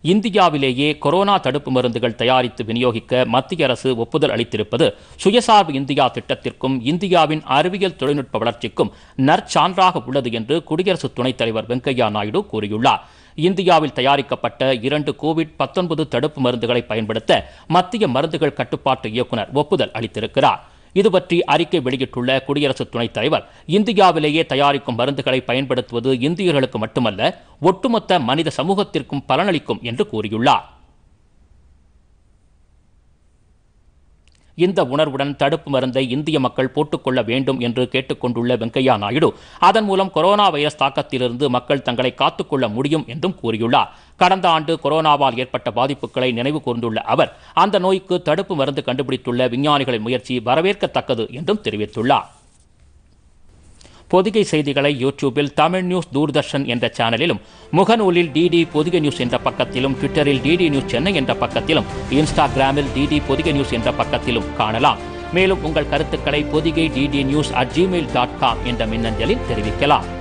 இந்தியாவிலேயே கொரோனா தடுப்பு மருந்துகள் தயாரித்து விநியோகிக்க மத்திய அரசு ஒப்புதல் அளித்திருப்பது சுயசார்பு இந்தியா திட்டத்திற்கும் இந்தியாவின் அறிவியல் தொழில்நுட்ப வளர்ச்சிக்கும் நற்சான்றாக உள்ளது என்று குடியரசு துணைத் தலைவர் வெங்கையா நாயுடு கூறியுள்ளார் இந்தியாவில் தயாரிக்கப்பட்ட இரண்டு கோவிட் 19 தடுப்பு மருந்துகளை பயன்படுத்த மத்திய மருந்துகள் கட்டுப்பாட்டு இயக்குனர் ஒப்புதல் அளித்திருக்கிறார் இது பற்றி அறிக்கை வெளியிட்டுள்ள குடியரசு துணைத் தலைவர் இந்தியாவிலேயே தயாரிக்கும் மருந்துகளை பயன்படுத்துவது இந்தியர்களுக்கு மட்டுமல்ல ஒட்டுமொத்த மனித சமூகத்திற்கும் பலனளிக்கும் என்று கூறியுள்ளார் இந்த உணர்வுடன் தடுப்பு மருந்தை இந்திய மக்கள் போட்டுக்கொள்ள வேண்டும் என்று கேட்டுக்கொண்டுள்ள வெங்கையா நாயுடு அதன் மூலம் கொரோனா வைரஸ் தாக்கத்திலிருந்து மக்கள் தங்களை காத்துக்கொள்ள முடியும் என்றும் கூறியுள்ளார் கடந்த ஆண்டு கொரோனாவால் ஏற்பட்ட பாதிப்புகளை நினைவு கூர்ந்துள்ள அவர் அந்த நோய்க்கு தடுப்பு மருந்து கண்டுபிடித்துள்ள விஞ்ஞானிகளின் முயற்சி வரவேற்கத்தக்கது என்றும் தெரிவித்துள்ளார் பொதிகை செய்திகளை யூடியூபில் தமிழ் நியூஸ் தூர்தர்ஷன் என்ற சேனலிலும் முகநூலில் டிடி பொதிகை நியூஸ் என்ற பக்கத்திலும் ட்விட்டரில் டிடி நியூஸ் சென்னை என்ற பக்கத்திலும் இன்ஸ்டாகிராமில் டிடி பொதிகை நியூஸ் என்ற பக்கத்திலும் காணலாம் மேலும் உங்கள் கருத்துக்களை Podhigai DD news at Gmail dot com என்ற மின்னஞ்சலில் தெரிவிக்கலாம்